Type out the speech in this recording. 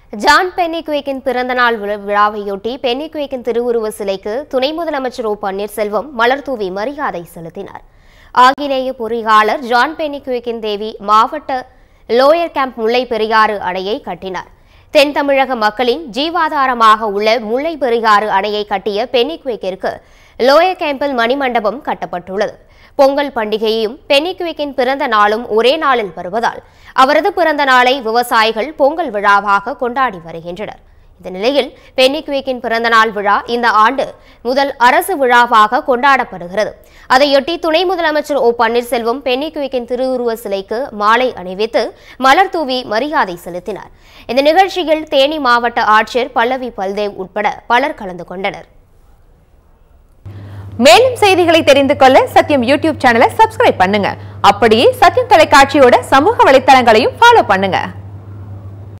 John பென்னிக்வேக்கின் பிறந்தநாள் விழா- விழாவையொட்டி பென்னிக்வேக்கின் திருவுருவ சிலைக்கு துணை முதலமைச்சர் ஓ பன்னீர்செல்வம் மலர்தூவி மரியாதை செலுத்தினார் ஆங்கிலேய பொறியாளர் ஜான் பென்னிக்வேக்கின் தேவி மாவட்ட லோயர் கேம்ப் முல்லை பெரியாறு அணையை கட்டினார் தென் தமிழக மக்களின் ஜீவாதாரமாக உள்ள முல்லை பெரியாறு அணையை கட்டிய பென்னிக்வேக்கிற்கு லோயர் கேம்பில் மணிமண்டபம் கட்டப்பட்டுள்ளது பொங்கல் பண்டிகையும் பென்னிக்விக்கின் பிறந்த நாளும் ஒரே நாளில் வருவதால் அவரது பிறந்த நாளை விவசாயிகள் பொங்கல் விழாவாக கொண்டாடி வருகின்றனர் இந்த நிலையில் பென்னிக்விக்கின் பிறந்தநாள் விழா இந்த ஆண்டு முதல் அரசு விழாவாக கொண்டாடப்படுகிறது அதையொட்டி துணை முதலமைச்சர் ஓ பன்னீர்செல்வம் பென்னிக்விக்கின் திருவுருவ சிலைக்கு மாலை அணிவித்து மலர் தூவி மரியாதை செலுத்தினார் இந்த நிகழ்ச்சியில் தேனி மாவட்ட ஆட்சியர் பல்லவி பல்தேவ் உட்பட பலர் கலந்து கொண்டனர் மேலும் செய்திகளை தெரிந்து கொள்ள சத்யம் யூடியூப் சேனலை சப்ஸ்கிரைப் பண்ணுங்க அப்படியே சத்யம் தொலைக்காட்சியோட சமூக வலைத்தளங்களையும் ஃபாலோ பண்ணுங்க